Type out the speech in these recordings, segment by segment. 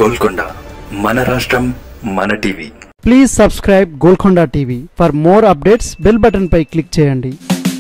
గోల్కొండ మన రాష్ట్రం మన TV please subscribe Golconda TV for more updates bell button పై క్లిక్ చేయండి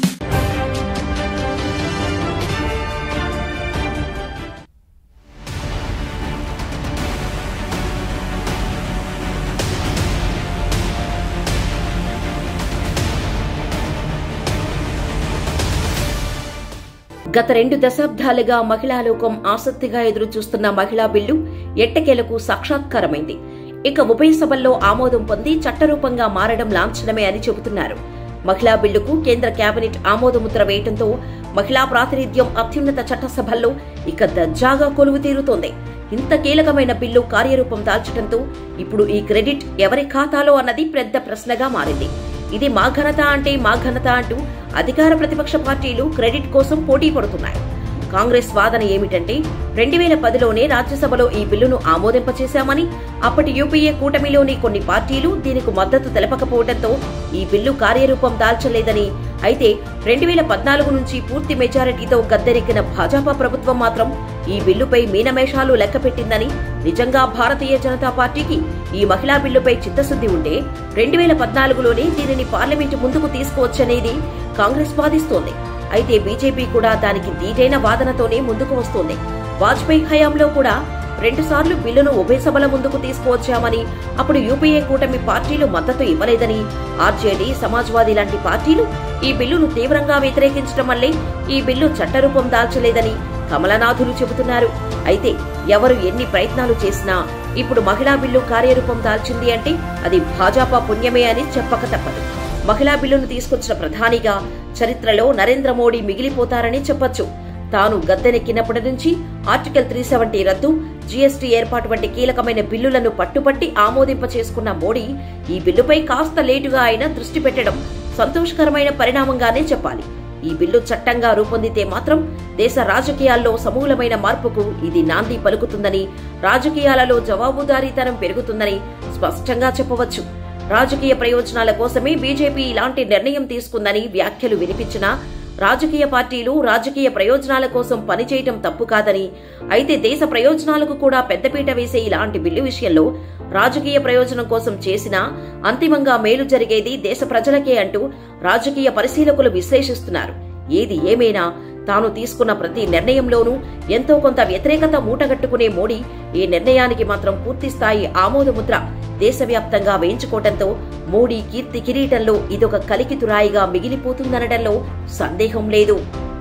గత రెండు దశాబ్దాలుగా మహిళా లోకం ఆసక్తిగా ఎదురు చూస్తున్న మహిళా బిల్లు ఎట్టకేలకు సాక్షాత్కారమైంది ఇక ఉభయ సభల్లో ఆమోదం పొంది చట్టరూపంగా మారడం లాంఛనమే అని చెబుతున్నారు మహిళా బిల్లుకు కేంద్ర కేబినెట్ ఆమోదముద్ర వేయడంతో మహిళా ప్రాతినిధ్యం అత్యున్నత చట్టసభల్లో ఇక దర్జాగా కొలువు తీరుతోంది ఇంత కీలకమైన బిల్లు కార్యరూపం దాల్చడంతో ఇప్పుడు ఈ క్రెడిట్ ఎవరి ఖాతాలో అన్నది పెద్ద ప్రశ్నగా మారింది ఇది మా ఘనత అంటే మా ఘనత అంటూ అధికార ప్రతిపక్ష పార్టీలు క్రెడిట్ కోసం పోటీ పడుతున్నాయి కాంగ్రెస్ వాదన ఏమిటంటే రెండు వేల పదిలోనే రాజ్యసభలో ఈ బిల్లును ఆమోదింపచేశామని అప్పటి యూపీఏ కూటమిలోని కొన్ని పార్టీలు దీనికి మద్దతు తెలపకపోవడంతో ఈ బిల్లు కార్యరూపం దాల్చలేదని అయితే రెండు వేల పద్నాలుగు నుంచి పూర్తి మెజారిటీతో గద్దెనెక్కిన భాజపా ప్రభుత్వం మాత్రం ఈ బిల్లుపై మీనమేషాలు లెక్కపెట్టిందని నిజంగా భారతీయ జనతా పార్టీకి ఈ మహిళా బిల్లుపై చిత్తశుద్ధి ఉంటే రెండు వేల పద్నాలుగులోనే దీనిని పార్లమెంటు ముందుకు తీసుకువచ్చనేది కాంగ్రెస్ వాదిస్తోంది అయితే బీజేపీ కూడా దానికి దీటైన వాదనతోనే ముందుకు వస్తోంది వాజ్పేయి హయాంలో కూడా రెండుసార్లు బిల్లును ఉభయ సభల ముందుకు తీసుకువచ్చామని అప్పుడు యూపీఏ కూటమి పార్టీలు మద్దతు ఇవ్వలేదని ఆర్జేడీ సమాజ్వాదీ లాంటి పార్టీలు ఈ బిల్లును తీవ్రంగా వ్యతిరేకించడం వల్లే ఈ బిల్లు చట్టరూపం దాల్చలేదని కమలనాథులు చెబుతున్నారు అయితే ఎవరు ఎన్ని ప్రయత్నాలు చేసినా ఇప్పుడు మహిళా బిల్లు కార్యరూపం దాల్చింది అంటే అది భాజపా పుణ్యమే అని చెప్పక తప్పదు మహిళా బిల్లును తీసుకొచ్చిన ప్రధానిగా చరిత్రలో నరేంద్ర మోడీ మిగిలిపోతారని చెప్పొచ్చు తాను గద్దెనెక్కినప్పటి నుంచి ఆర్టికల్ త్రీ సెవెంటీ రద్దు జీఎస్టీ ఏర్పాటు వంటి కీలకమైన బిల్లులను పట్టుపట్టి ఆమోదింప చేసుకున్న మోడీ ఈ బిల్లుపై కాస్త లేటుగా అయినా దృష్టి పెట్టడం సంతోషకరమైన పరిణామంగానే చెప్పాలి ఈ బిల్లు చట్టంగా రూపొందితే మాత్రం దేశ రాజకీయాల్లో సమూలమైన మార్పుకు ఇది నాంది పలుకుతుందని రాజకీయాలలో జవాబుదారీతనం పెరుగుతుందని స్పష్టంగా చెప్పవచ్చు రాజకీయ ప్రయోజనాల కోసమే బీజేపీ ఇలాంటి నిర్ణయం తీసుకుందని వ్యాఖ్యలు వినిపించినా రాజకీయ పార్టీలు రాజకీయ ప్రయోజనాల కోసం పనిచేయటం తప్పు కాదని అయితే దేశ ప్రయోజనాలకు కూడా పెద్దపీట వేసే ఇలాంటి బిల్లు విషయంలో రాజకీయ ప్రయోజనం కోసం చేసినా అంతిమంగా మేలు జరిగేది దేశ ప్రజలకే అంటూ రాజకీయ పరిశీలకులు విశ్లేషిస్తున్నారు ఏది ఏమైనా తాను తీసుకున్న ప్రతి నిర్ణయంలోనూ ఎంతో కొంత వ్యతిరేకత మూటగట్టుకునే మోడీ ఈ నిర్ణయానికి మాత్రం పూర్తి స్థాయి ఆమోదముద్ర దేశవ్యాప్తంగా వేయించుకోవడంతో మోడీ కీర్తి కిరీటంలో ఇదొక కలికితురాయిగా మిగిలిపోతుందనడంలో సందేహం లేదు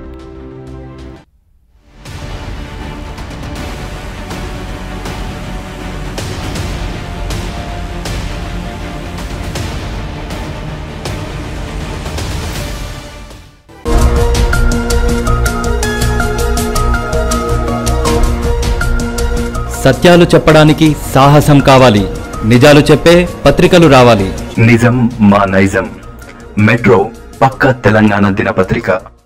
సత్యాలు చెప్పడానికి సాహసం కావాలి నిజాలు చెప్పే పత్రికలు రావాలి నిజం మా నైజం మెట్రో పక్క తెలంగాణ దినపత్రిక